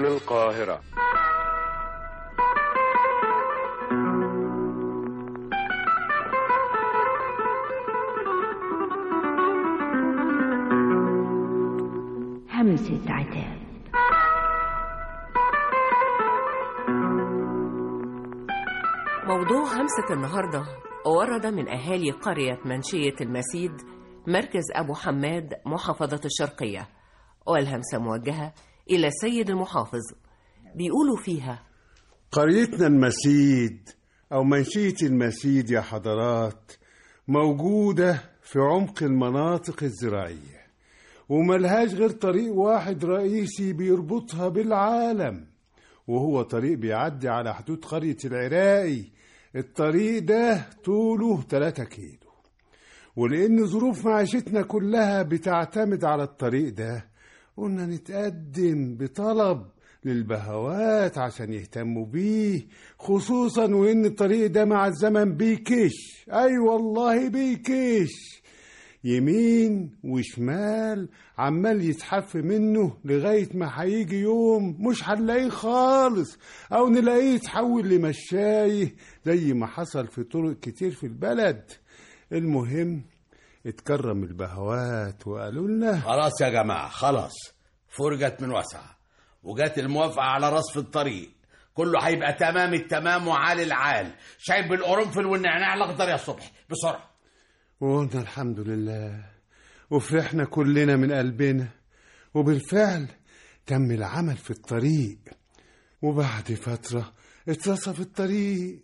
تلفزيون القاهرة همسة عتاب موضوع همسة النهاردة ورد من أهالي قرية منشية المسيد مركز أبو حماد محافظة الشرقية والهمسة موجهة إلى السيد المحافظ بيقولوا فيها قريتنا المسيد أو منشية المسيد يا حضرات موجودة في عمق المناطق الزراعية وملهاش غير طريق واحد رئيسي بيربطها بالعالم وهو طريق بيعدي على حدود قرية العراقي الطريق ده طوله 3 كيلو ولأن ظروف معيشتنا كلها بتعتمد على الطريق ده قلنا نتقدم بطلب للبهوات عشان يهتموا بيه خصوصا وإن الطريق ده مع الزمن بيكش أي والله بيكش يمين وشمال عمال يتحف منه لغاية ما هيجي يوم مش هنلاقيه خالص أو نلاقيه يتحول لمشايه زي ما حصل في طرق كتير في البلد المهم اتكرم البهوات وقالوا لنا خلاص يا جماعة خلاص فرجت من وسعة وجات الموافقة على رصف الطريق كله هيبقى تمام التمام وعالي العال شايب بالقرنفل والنعناع الاخضر يا صبحي بسرعة وقلنا الحمد لله وفرحنا كلنا من قلبنا وبالفعل تم العمل في الطريق وبعد فترة اترصف الطريق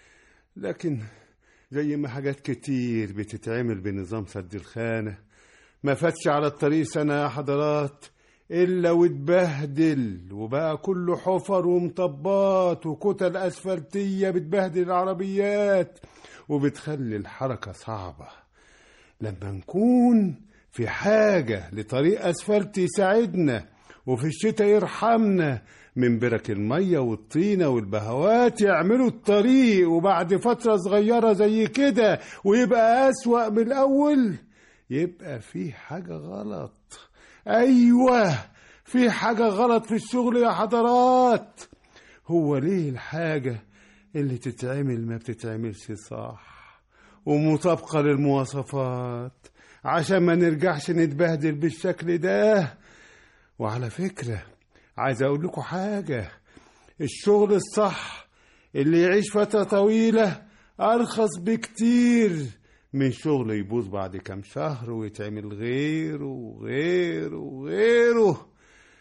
لكن زي ما حاجات كتير بتتعمل بنظام سد الخانة ما فاتش على الطريق سنة يا حضرات إلا واتبهدل وبقى كله حفر ومطبات وكتل أسفلتية بتبهدل العربيات وبتخلي الحركة صعبة لما نكون في حاجة لطريق أسفلت يساعدنا وفي الشتاء يرحمنا من برك المية والطينة والبهوات يعملوا الطريق وبعد فترة صغيرة زي كده ويبقى أسوأ من الأول يبقى في حاجة غلط أيوة في حاجة غلط في الشغل يا حضرات هو ليه الحاجة اللي تتعمل ما بتتعملش صح ومطابقة للمواصفات عشان ما نرجعش نتبهدل بالشكل ده وعلى فكرة عايز أقول لكم حاجة الشغل الصح اللي يعيش فترة طويلة أرخص بكتير من شغل يبوظ بعد كام شهر ويتعمل غيره وغيره وغيره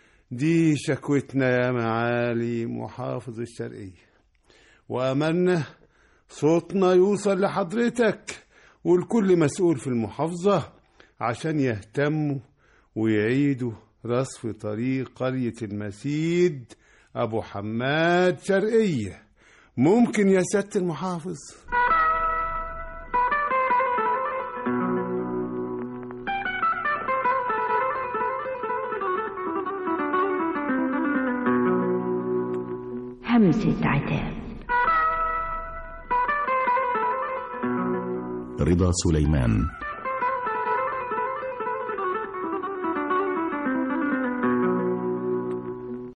دي شكوتنا يا معالي محافظ الشرقية وأملنا صوتنا يوصل لحضرتك والكل مسؤول في المحافظة عشان يهتموا ويعيدوا رصف طريق قرية المسيد أبو حماد شرقية ممكن يا سيادة المحافظ همسة عتاب رضا سليمان